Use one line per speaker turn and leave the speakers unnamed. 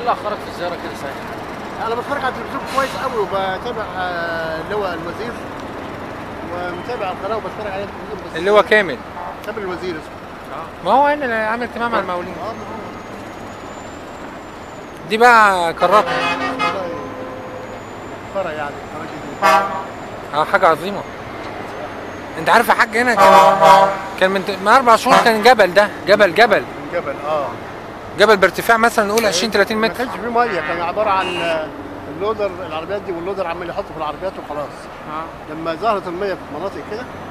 اللي اخرك في الزياره كده ساعتها
انا بتفرج على التلفزيون كويس قوي وبتابع آه، اللي هو الوزير ومتابع القناه وبتفرج على التلفزيون بس
اللي هو كامل
كامل الوزير اسمه
ما هو هنا اللي عامل اجتماع مع المقاولين
اه ما هو
دي بقى كرات
والله فرع يعني فرع جديد
اه حاجه عظيمه انت عارف يا حاج هنا كان كان من من اربع شهور كان جبل ده جبل جبل
من جبل اه
جبل بارتفاع مثلا نقول 20 30
ما
متر
كانش فيه ميه كان عباره عن آه، اللودر العربيات دي واللودر عمال يحط في العربيات وخلاص لما ظهرت الميه في مناطق كده